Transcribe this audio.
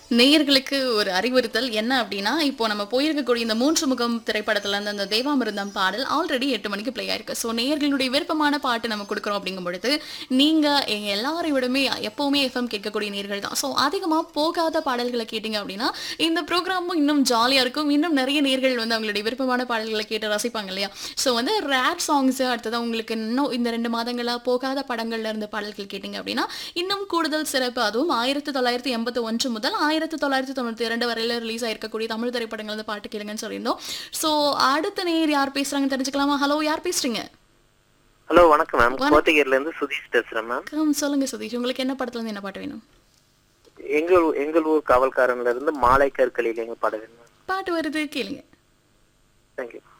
நேயர்களுக்கு ஒரு அறிவுறுத்தல் என்ன அப்படின்னா இப்போ நம்ம போயிருக்கக்கூடிய இந்த மூன்று முகம் திரைப்படத்துல இருந்து அந்த தேவாமிர்தம் பாடல் ஆல்ரெடி எட்டு மணிக்கு ப்ளே ஆயிருக்கு ஸோ நேயர்களுடைய விருப்பமான பாட்டு நம்ம கொடுக்குறோம் அப்படிங்கும் பொழுது நீங்க எங்க எல்லாரை விடமே எப்பவுமே எஃப்எம் கேட்கக்கூடிய நேர்கள் தான் ஸோ அதிகமா போகாத பாடல்களை கேட்டீங்க அப்படின்னா இந்த ப்ரோக்ராமும் இன்னும் ஜாலியா இருக்கும் இன்னும் நிறைய நேர்கள் வந்து அவங்களுடைய விருப்பமான பாடல்களை கேட்டு ரசிப்பாங்க இல்லையா ஸோ வந்து ரேப் சாங்ஸ் அடுத்தது உங்களுக்கு இன்னும் இந்த ரெண்டு மாதங்களா போகாத படங்கள்ல இருந்து பாடல்கள் கேட்டீங்க அப்படின்னா இன்னும் கூடுதல் சிறப்பு அதுவும் ஆயிரத்தி தொள்ளாயிரத்தி எண்பத்தி ஒன்று முதல் ஆயிரத்தி தொள்ளாயிரத்தி தொண்ணூத்தி இரண்டு வரையில ரிலீஸ் ஆயிருக்கக்கூடிய தமிழ் திரைப்படங்கள் வந்து பாட்டு கேளுங்கன்னு சொல்லியிருந்தோம் ஸோ அடுத்த நேர் யார் பேசுறாங்கன்னு தெரிஞ்சுக்கலாமா ஹலோ யார் பேசுறீங்க ஹலோ வணக்கம் மேம் கோத்தகிரில இருந்து சுதீஷ் பேசுறேன் மேம் கம் சொல்லுங்க சதீஷ் உங்களுக்கு என்ன படத்துல இருந்து என்ன பாட்டு வேணும் எங்கள் ஊ- எங்கள் ஊர் காவல்காரன்ல இருந்து மாலை கற்களில் எங்க பாட வேணும் பாட்டு வருது கேளுங்க தேங்க்யூ